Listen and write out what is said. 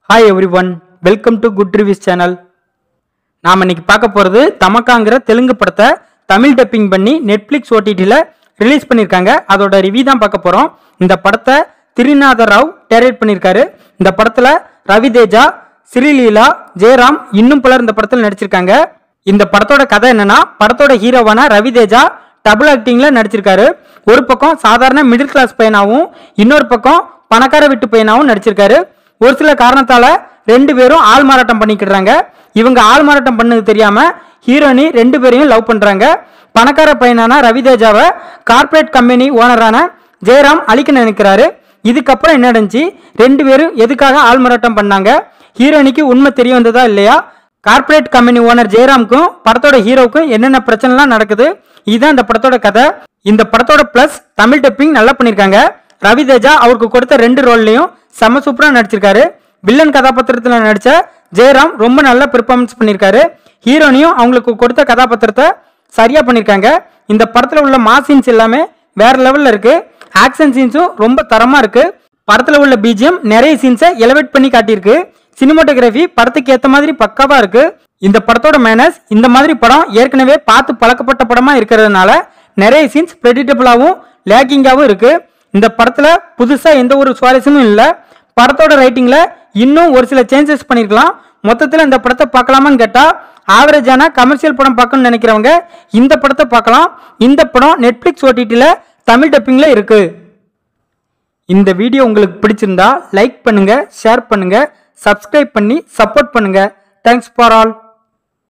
hi everyone welcome to good reviews channel நாம் இன்னைக்கு பார்க்க போகிறது தமக்காங்கிற தெலுங்கு படத்தை தமிழ் டப்பிங் பண்ணி நெட்ஃப்ளிக்ஸ் ஓடிடியில் ரிலீஸ் பண்ணியிருக்காங்க அதோட ரிவ்யூ தான் பார்க்க போகிறோம் இந்த படத்தை திரிநாத ராவ் டேரக்ட் பண்ணியிருக்காரு இந்த படத்தில் ரவி தேஜா ஸ்ரீலீலா ஜெயராம் இன்னும் பலர் இந்த படத்தில் நடிச்சிருக்காங்க இந்த படத்தோட கதை என்னன்னா படத்தோட ஹீரோவான ரவி தேஜா டபுள் ஆக்டிங்ல நடிச்சிருக்காரு ஒரு பக்கம் சாதாரண மிடில் கிளாஸ் பையனாவும் இன்னொரு பக்கம் பணக்கார வீட்டு பையனாவும் நடிச்சிருக்காரு ஒரு சில காரணத்தால ரெண்டு பேரும் ஆள் மாறாட்டம் பண்ணிக்கிடுறாங்க இவங்க ஆள் மாறாட்டம் பண்ணது தெரியாம ஹீரோனி ரெண்டு பேரையும் லவ் பண்றாங்க பணக்கார பையனான ரவிதேஜாவை கார்ப்பரேட் கம்பெனி ஓனரான ஜெயராம் அழிக்க நினைக்கிறாரு இதுக்கப்புறம் என்ன நடந்துச்சு ரெண்டு பேரும் எதுக்காக ஆள் மாறாட்டம் பண்ணாங்க ஹீரோனிக்கு உண்மை தெரிய வந்ததா இல்லையா கார்ப்பரேட் கம்பெனி ஓனர் ஜெயராமுக்கும் படத்தோட ஹீரோவுக்கும் என்னென்ன பிரச்சனைலாம் நடக்குது இதுதான் இந்த படத்தோட கதை இந்த படத்தோட பிளஸ் தமிழ் டப்பிங் நல்லா பண்ணியிருக்காங்க ரவி தேஜா அவருக்கு கொடுத்த ரெண்டு ரோல்லையும் செம சூப்பரா நடிச்சிருக்காரு வில்லன் கதாபாத்திரத்தில் நடிச்ச ஜெயராம் ரொம்ப நல்லா பெர்ஃபார்மன்ஸ் பண்ணியிருக்காரு ஹீரோனியும் அவங்களுக்கு கொடுத்த கதாபாத்திரத்தை சரியா பண்ணியிருக்காங்க இந்த படத்துல உள்ள மாஸ் சீன்ஸ் எல்லாமே வேற லெவல்ல இருக்கு ஆக்ஷன் சீன்ஸும் ரொம்ப தரமா இருக்கு படத்துல உள்ள பிஜிஎம் நிறைய சீன்ஸை எலவேட் பண்ணி காட்டியிருக்கு சினிமாட்டோகிராஃபி படத்துக்கு ஏத்த மாதிரி பக்காவா இருக்கு இந்த படத்தோட மேனஸ் இந்த மாதிரி படம் ஏற்கனவே பார்த்து பழக்கப்பட்ட படமா இருக்கிறதுனால நிறைய சீன்ஸ் ப்ரெடிட்டபிளாகவும் லேக்கிங்காகவும் இருக்கு இந்த படத்துல புதுசா எந்த ஒரு சுவாரஸ்யமும் இல்லை படத்தோட ரைட்டிங்ல இன்னும் ஒரு சில சேஞ்சஸ் பண்ணிருக்கலாம் மொத்தத்தில் இந்த படத்தை பார்க்கலாமான்னு கேட்டா ஆவரேஜான கமர்ஷியல் படம் பார்க்கணும்னு நினைக்கிறவங்க இந்த படத்தை பார்க்கலாம் இந்த படம் நெட்ஃபிளிக்ஸ் ஓடிடியில் தமிழ் டப்பிங்ல இருக்கு இந்த வீடியோ உங்களுக்கு பிடிச்சிருந்தா லைக் பண்ணுங்க ஷேர் பண்ணுங்க சப்ஸ்கிரைப் பண்ணி சப்போர்ட் பண்ணுங்க தேங்க்ஸ் ஃபார் ஆல்